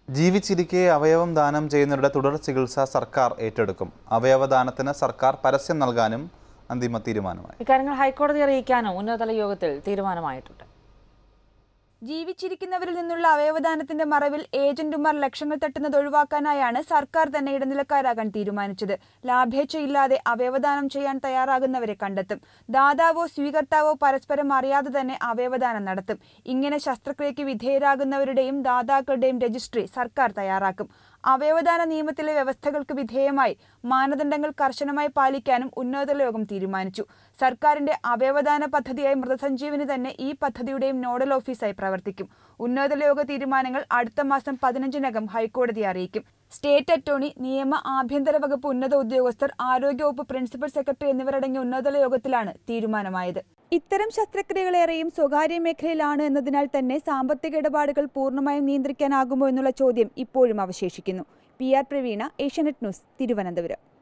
ജീവിച്ചിരിക്കെ അവയവം ദാനം ചെയ്യുന്നവരുടെ തുടർ ചികിത്സ സർക്കാർ ഏറ്റെടുക്കും അവയവദാനത്തിന് സർക്കാർ പരസ്യം നൽകാനും അന്തിമ തീരുമാനമായി ഇക്കാര്യങ്ങൾ ഹൈക്കോടതി അറിയിക്കാനും ഉന്നതതല യോഗത്തിൽ തീരുമാനമായിട്ടുണ്ട് ജീവിച്ചിരിക്കുന്നവരിൽ നിന്നുള്ള അവയവദാനത്തിന്റെ മറവിൽ ഏജന്റുമാർ ലക്ഷങ്ങൾ തട്ടുന്നത് ഒഴിവാക്കാനായാണ് സർക്കാർ തന്നെ ഇടനിലക്കാരാകാൻ തീരുമാനിച്ചത് ലാഭേച്ഛയില്ലാതെ അവയവദാനം ചെയ്യാൻ തയ്യാറാകുന്നവരെ കണ്ടെത്തും ദാതാവോ സ്വീകർത്താവോ പരസ്പരം അറിയാതെ തന്നെ അവയവദാനം നടത്തും ഇങ്ങനെ ശസ്ത്രക്രിയയ്ക്ക് വിധേയരാകുന്നവരുടെയും ദാതാക്കളുടെയും രജിസ്ട്രി സർക്കാർ തയ്യാറാക്കും അവയവദാന നിയമത്തിലെ വ്യവസ്ഥകൾക്ക് വിധേയമായി മാനദണ്ഡങ്ങൾ കർശനമായി പാലിക്കാനും ഉന്നതതല യോഗം തീരുമാനിച്ചു സർക്കാരിന്റെ അവയവദാന പദ്ധതിയായ മൃതസഞ്ജീവനി തന്നെ ഈ പദ്ധതിയുടെയും നോഡൽ ഓഫീസായി പ്രവർത്തിക്കും ഉന്നതതല യോഗ തീരുമാനങ്ങൾ അടുത്ത മാസം പതിനഞ്ചിനകം ഹൈക്കോടതിയെ അറിയിക്കും സ്റ്റേറ്റ് അറ്റോർണി നിയമ ആഭ്യന്തര വകുപ്പ് ഉന്നത ഉദ്യോഗസ്ഥർ ആരോഗ്യവകുപ്പ് പ്രിൻസിപ്പൽ സെക്രട്ടറി എന്നിവരടങ്ങിയ ഉന്നതതല യോഗത്തിലാണ് തീരുമാനമായത് ഇത്തരം ശസ്ത്രക്രിയകളേറെയും സ്വകാര്യ മേഖലയിലാണ് എന്നതിനാൽ തന്നെ സാമ്പത്തിക ഇടപാടുകൾ പൂർണ്ണമായും നിയന്ത്രിക്കാനാകുമോ എന്നുള്ള ചോദ്യം ഇപ്പോഴും അവശേഷിക്കുന്നു P R Praveena Asianet news Thiruvananthapuram